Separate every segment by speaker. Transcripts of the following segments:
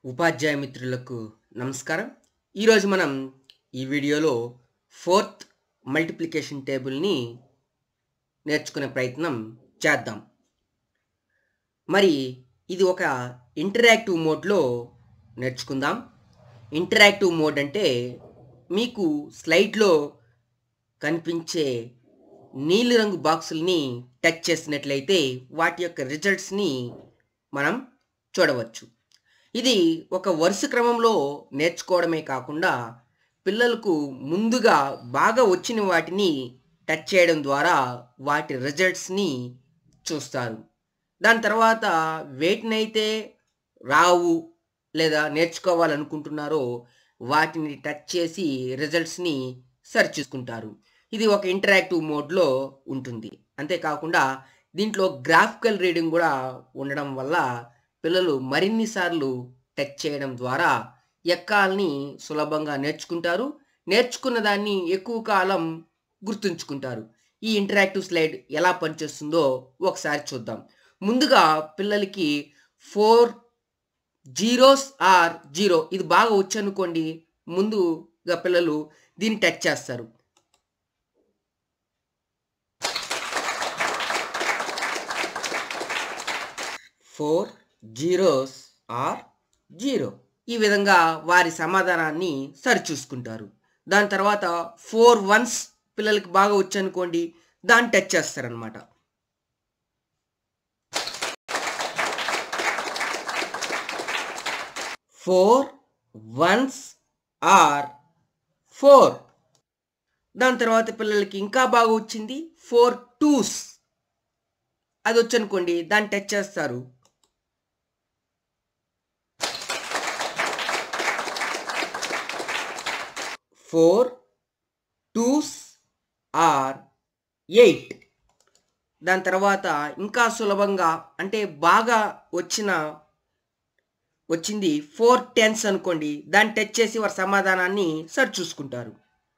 Speaker 1: ఉపాధ్యాయ మిత్రులకు నమస్కారం ఈరోజు మనం ఈ వీడియోలో ఫోర్త్ మల్టిప్లికేషన్ టేబుల్ని నేర్చుకునే ప్రయత్నం చేద్దాం మరి ఇది ఒక ఇంటరాక్టివ్ మోడ్లో నేర్చుకుందాం ఇంటరాక్టివ్ మోడ్ అంటే మీకు స్లైడ్లో కనిపించే నీలిరంగు బాక్సుల్ని టచ్ చేసినట్లయితే వాటి యొక్క రిజల్ట్స్ని మనం చూడవచ్చు ఇది ఒక వరుస క్రమంలో నేర్చుకోవడమే కాకుండా పిల్లలకు ముందుగా బాగా వచ్చిన వాటిని టచ్ చేయడం ద్వారా వాటి రిజల్ట్స్ని చూస్తారు దాని తర్వాత వేటినైతే రావు లేదా నేర్చుకోవాలనుకుంటున్నారో వాటిని టచ్ చేసి రిజల్ట్స్ని సెర్చ్ చేసుకుంటారు ఇది ఒక ఇంటరాక్టివ్ మోడ్లో ఉంటుంది అంతేకాకుండా దీంట్లో గ్రాఫికల్ రీడింగ్ కూడా ఉండడం వల్ల పిల్లలు మరిన్ని సార్లు టచ్ చేయడం ద్వారా ఎక్కాలని సులభంగా నేర్చుకుంటారు నేర్చుకున్న దాన్ని ఎక్కువ కాలం గుర్తుంచుకుంటారు ఈ ఇంటరాక్టివ్ స్లైడ్ ఎలా పనిచేస్తుందో ఒకసారి చూద్దాం ముందుగా పిల్లలకి ఫోర్ జీరోస్ ఆర్ జీరో ఇది బాగా వచ్చనుకోండి ముందుగా పిల్లలు దీన్ని టచ్ చేస్తారు ఫోర్ జీరోస్ ఆర్ జీరో ఈ విధంగా వారి సమాధానాన్ని సరిచూసుకుంటారు దాని తర్వాత ఫోర్ వన్స్ పిల్లలకి బాగా వచ్చనుకోండి దాన్ని టచ్ చేస్తారనమాట ఫోర్ వన్స్ ఆర్ ఫోర్ దాని తర్వాత పిల్లలకి ఇంకా బాగా వచ్చింది ఫోర్ టూస్ అది వచ్చనుకోండి దాన్ని టచ్ చేస్తారు ఫోర్ టూస్ ఆర్ ఎయిట్ దాని తర్వాత ఇంకా సులభంగా అంటే బాగా వచ్చిన వచ్చింది ఫోర్ టెన్స్ అనుకోండి దాన్ని టచ్ చేసి వారి సమాధానాన్ని సరి చూసుకుంటారు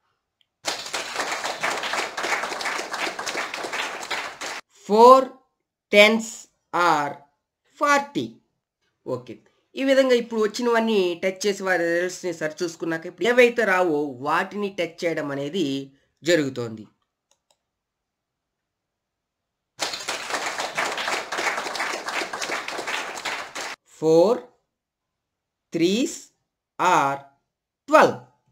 Speaker 1: four tens or forty okay ఈ విధంగా ఇప్పుడు వచ్చినవన్నీ టచ్ చేసి వారి రిజల్ట్స్ని సరి చూసుకున్నాక ఇప్పుడు ఏవైతే రావో వాటిని టచ్ చేయడం అనేది జరుగుతోంది four threes or twelve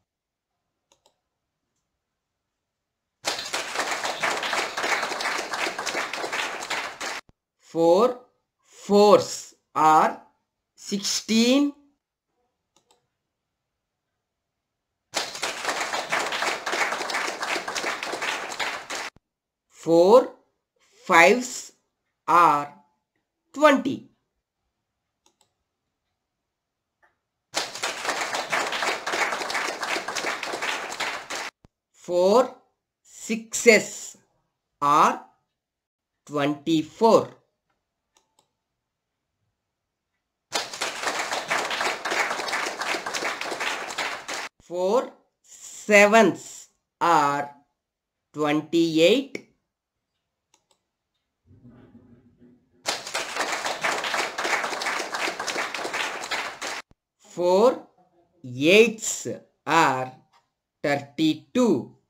Speaker 1: four fours or sixteen four fives or twenty four sixes or twenty four four sevens or twenty eight four eights or thirty two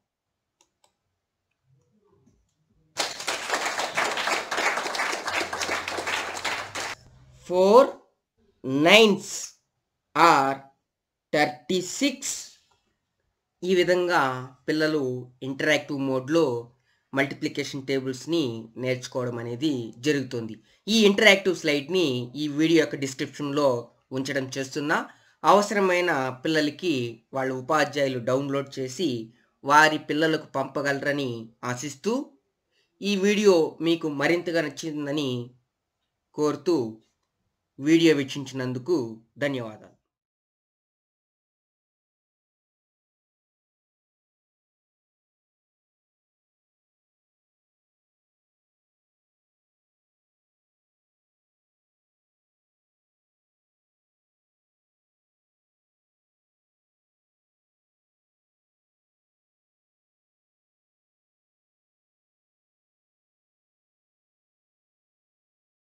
Speaker 1: four nines or thirty six ఈ విధంగా పిల్లలు interactive మోడ్లో multiplication టేబుల్స్ని నేర్చుకోవడం అనేది జరుగుతుంది ఈ interactive స్లైడ్ని ఈ video యొక్క డిస్క్రిప్షన్లో ఉంచడం చేస్తున్నా అవసరమైన పిల్లలకి వాళ్ళ ఉపాధ్యాయులు డౌన్లోడ్ చేసి వారి పిల్లలకు పంపగలరని ఆశిస్తూ ఈ వీడియో మీకు మరింతగా నచ్చిందని కోరుతూ వీడియో వీక్షించినందుకు ధన్యవాదాలు